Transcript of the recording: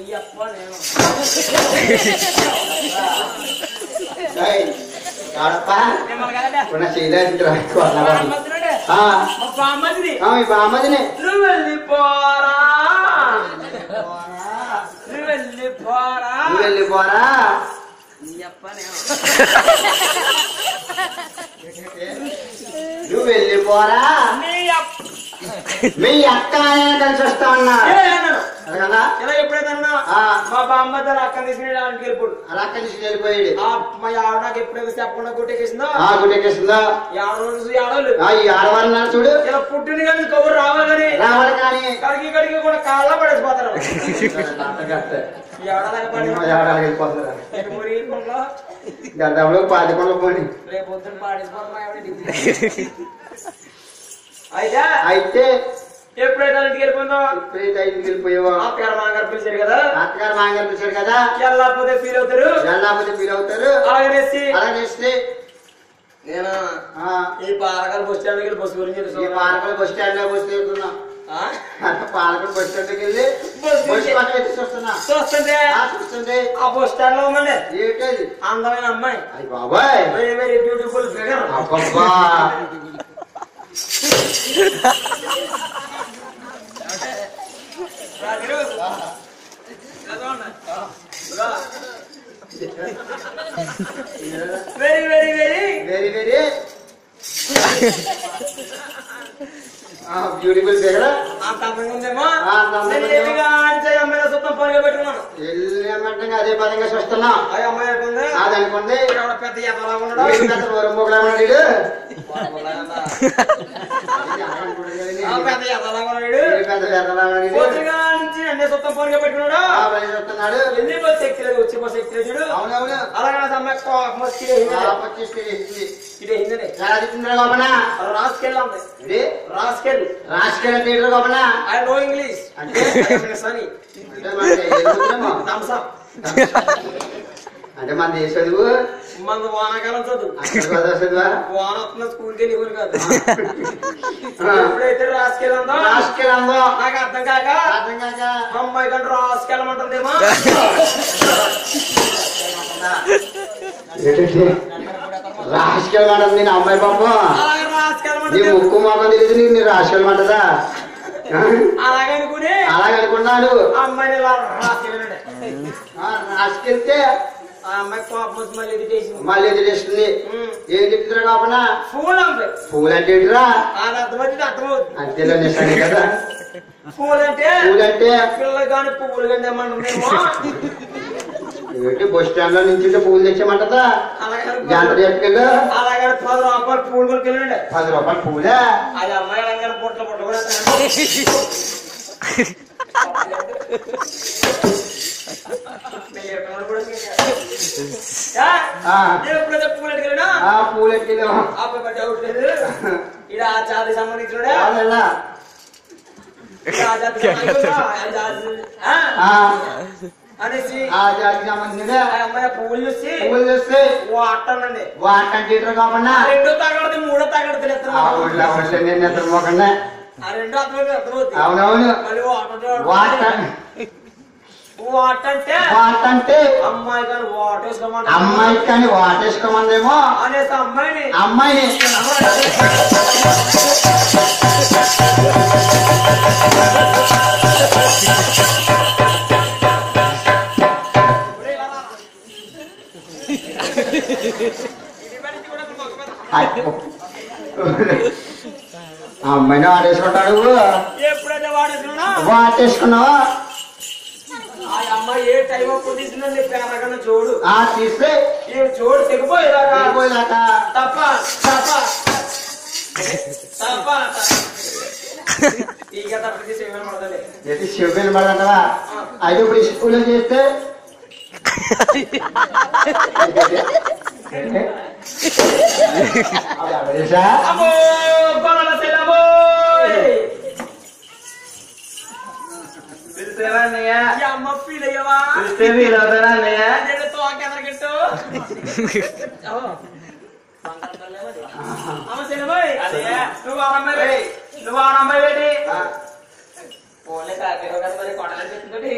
అప్ప నేను ఏయ్, కాడప్ప మిమ్మల్ని కదడా ఉన్న చేయడానికి రాకు అన్నవాడు. బామ్మద్దురాడే. ఆ, మా బామ్మదిది ఆ, మీ బామ్మదినే నువ్వు వెళ్ళిపోరా నువ్వు వెళ్ళిపోరా నువ్వు వెళ్ళిపోరా నీ అప్ప నేను నువ్వు వెళ్ళిపోరా నీ అప్ప మీ అక్క ఆయన కలిసి వస్తా ఉన్నా ఇలా అన్నాను. అడగదా ఇలా ఎప్పుడైతే అన్నా ఆ. మా బామ్మద్దారు అక్క తీసుకుని దానికి వెళ్ళిపోడు అలా అక్కడి నుంచి వెళ్ళిపోయాడు ఆ మా ఆవిడ నాకు ఎప్పుడైతే చెప్పకుండా కొట్టేసిందో ఆ గుడ్డెక్కేసిందా ఆడ చూసి ఆడవాళ్ళు ఆ ఈ ఆడవాళ్ళు ఉన్నారు చూడు ఇలా పుట్టిన కానీ కబురు రావాలి కానీ రావాలి కానీ కడిగి కడిగి కూడా కాళ్ళ పడేసిపోతారు కట్టే. ఈ ఆడదాకా పడి మా ఆడవాళ్ళకి వెళ్ళిపోతారా ఎటు మురిగి కొండలో గడ్డంలో పాతికొండ పోని రేపు పొద్దున్న పాడేసిపోతున్నా ఆవిడ డిగ్రీ. అయితే అయితే ఎప్పుడైతే ఇంటికి వెళ్ళిపోయిందో ఎప్పుడైతే ఇంటికి వెళ్ళిపోయావో అత్తగారు మామగారు పిలిచారు కదా అత్తగారు మాంగారు పిలిచారు కదా వెళ్ళకపోతే ఫీల్ అవుతారు వెళ్ళకపోతే ఫీల్ అవుతారు అలాగనేసి అలా చేస్తే నేను ఆ, ఈ పాలకాల బస్ స్టాండ్కి వెళ్ళి బస్సు గురించి ఈ తెలుసు పాలకులు బస్ స్టాండ్ లో బస్ తీరుతున్నా పాలకులు బస్ స్టాండ్కి వెళ్ళి బస్ బస్ దిగి- పక్కన ఎత్తి చూస్తున్నా చూస్తుంటే ఆ, చూస్తుంటే ఆ బస్ స్టాండ్ లో ఉందండి ఏంటది అందమైన అమ్మాయి అయ్యి బాబాయ్ వెరీ వెరీ బ్యూటిఫుల్ ఫిగర్ అబ్బబ్బా very very very very very beautiful దగ్గర అంత అందంగా ఉందేమో ఆ, అంత అందంగా నేను ఏమిగా అంటే అమ్మాయి సుత్తం పనిగా పెట్టుకున్నాను వెళ్ళమంటే అదే పదంగా చూస్తున్నా ఆ అమ్మాయి అనుకుంది అది అనుకుంది ఇక్కడ పెద్ద ఎదలా ఉన్నాడు వీడు పెద్ద వరంబోగులా ఉన్నాడు వీడు. ఆ పెద్ద ఎదలా ఉన్నాడు వీడు పెద్ద పెద్దలా ఉన్నాడు వీడు. పొద్దుగా నుంచి అన్ని సుత్తం పనిగా పెట్టుకున్నాడు ఆ పని చూస్తున్నాడు ఎన్ని బస్సు ఎక్కలేదు వచ్చి బస్సు ఎక్కలేదు చూడు అవునవును అలాగే నా అమ్మాయి కోపం వచ్చి వచ్చేసి ఇదే హిందనే ఎలా తింటున్నారు గోపన రాసుకెళ్ళాం ఇది రాసుకెళ్ళి రాజకీయ థియేటర్ గోపన ఐ నో ఇంగ్లీష్ అంటే సని అంటే మన ఎందుకున్నామో? థమ్స్ అప్ అంటే మన దేశ చదువు మన వానాకాలం చదువు అక్కడ కదా చదువా వాన వస్తున్న స్కూల్కి వెళ్ళి ఊరు కాదు ఎప్పుడైతే రాసుకెళ్ళందో రాజకీయంలో నాకు అర్థం కాక అర్థం కాక అమ్మాయి కంటే రాసుకెళ్ళమంటుందేమో ఏంటంటే రాజకీయం మాట నేను అమ్మాయి పాప అలాగే నీ రాసుకెళ్ళమంటుంది ముక్కు మొక్కం తెలియదు నీకు నీ రాజకీయం అంటదా అలాగే అనుకుని అలాగనుకున్నాను ఆ అమ్మాయిని ఇలా రాసుకెళ్ళండి రాజుకెళ్తే ఆ అమ్మాయి కోపం వచ్చి మళ్ళీ ఎదుటేసింది మళ్ళీ ఎదురేస్తుంది ఏం చెప్తున్నా కాకుండా ఫూల్ అమ్మాయి పూలు అంటే ఏంటిరా అది అర్థమవుతుంది అర్థమవుతుంది అంతేలో నిజాన్ని కదా పూలు అంటే పూలు అంటే పిల్లలు కానీ పువ్వులు కానీ ఏమంటుందేమో ఏంటి బస్ స్టాండ్ లో నుంచి పూలు తెచ్చామంటదా అలాగే జంట అనుకో. చెట్టుకెళ్ళు అలాగే పది రూపాయలు పూలు కొనుక్కెళ్ళండి పది రూపాయలు పూలే అది అమ్మాయి రంగాల పొట్ల పొట్ల కూడా ఎత్తాను. నేను ఎక్కడ కూడా తిరిగా. యా? ఆ. నేను ఎప్పుడైతే పూలు ఎట్టుకెళ్ళినా ఆ పూలు ఎక్కిలో అబ్బాయి పట్టి డౌట్ లేదు ఇది ఆ జాతి సంబంధించిన వాళ్ళ ఆ జాతి సంబంధించిన ఆ జాతి ఆ? ఆ అనేసి ఆ జాతికి సంబంధించిన ఆ అమ్మాయి పువ్వులు చూసి పూలు చూస్తే వాటానండి వాటంటే ఏంటో కాకుండా ఆ రెండో తగలది మూడో తగలది ఆ ఊళ్ళో ఊళ్ళో నేను నిద్ర మోకుండా ఆ రెండో అర్థమైంది అర్థమవుతుంది అవునవును మళ్ళీ వాటర్ వాట వాట్ అంటే వాట్ అంటే అమ్మాయి కానీ వాట్ వేసుకోమంట అమ్మాయికి కానీ వాటేసుకోమందేమో అనేసి అమ్మాయిని అమ్మాయిని అయ్యో. ఆ అమ్మాయిని వాటేసుకుంటాడు ఎప్పుడైతే వాడేసుకున్నా వాటేసుకున్నావా ఆ అమ్మాయి ఏ టైం పొజిషన్ చెప్పి అనకన్నా చూడు ఆ తీస్తే ఈ చూడు తెగిపోయేదాకా పోయినాక తప్ప తప్ప తప్ప ఇక తప్ప తీసి ఏమైనా పడదండి ఎట్టి శివపేలు పడదంటవా అయితే ఇప్పుడు ఈ స్కూల్లో చేస్తే అది అవేసా? అమ్మో గొడవల సెలవు పిలిస్తేవా అన్నయ్య? ఈ అమ్మ ఫీల్ అయ్యవా పిలిస్తే వీలవుతారా అన్నయ్య? అదేదో తోక ఎదరగట్టు అమ్మ సెలవుయ్ నువ్వు ఆడమ్మాయి నువ్వు ఆడమ్మాయి వేడి ఆ, పోలే కాకేరో కదా మరి కొడాలని చెప్తుంటే